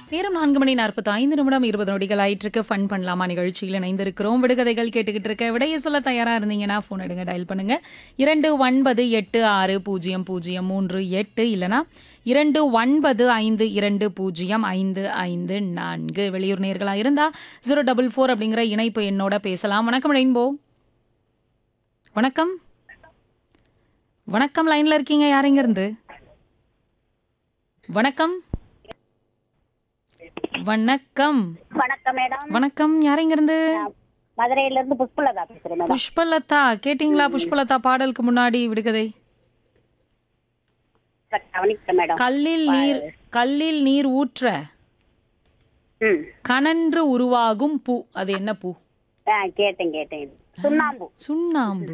நேரம் நான்கு மணி நாற்பத்தி ஐந்து நிமிடம் இருபது நொடிகள் ஆயிட்டிருக்கு ஃபன் பண்ணலாமா நிகழ்ச்சியில் இணைந்திருக்கிறோம் விடுகதைகள் கேட்டுக்கிட்டு இருக்க விடைய சொல்ல தயாரா இருந்தீங்கன்னா ஃபோன் எடுங்க டயல் பண்ணுங்க இரண்டு ஒன்பது எட்டு ஆறு பூஜ்ஜியம் பூஜ்ஜியம் மூன்று எட்டு இல்லனா இரண்டு ஒன்பது ஐந்து இரண்டு பூஜ்ஜியம் ஐந்து ஐந்து நான்கு வெளியூர் நேர்களா இருந்தா ஜீரோ டபுள் ஃபோர் அப்படிங்கிற இணைப்பு என்னோட பேசலாம் வணக்கம் ரெயின்போ வணக்கம் வணக்கம் லைன்ல இருக்கீங்க யாருங்க இருந்து வணக்கம் வணக்கம் வணக்கம் மேடம் வணக்கம் யாருங்க இருந்து மதுரையில இருந்து புஷ்பலதா பேசுறேன் மேடம் புஷ்பலதா கேட்டிங்களா புஷ்பலதா பாடலுக்கு முன்னாடி விடுகதை கவனிக்கிறேன் மேடம் கல்லில் நீர் கல்லில் நீர் ஊற்ற ம் கனன்று உருவாகும் பூ அது என்ன பூ ஆ கேட்டேன் கேட்டேன் சுண்ணாம்பு சுண்ணாம்பு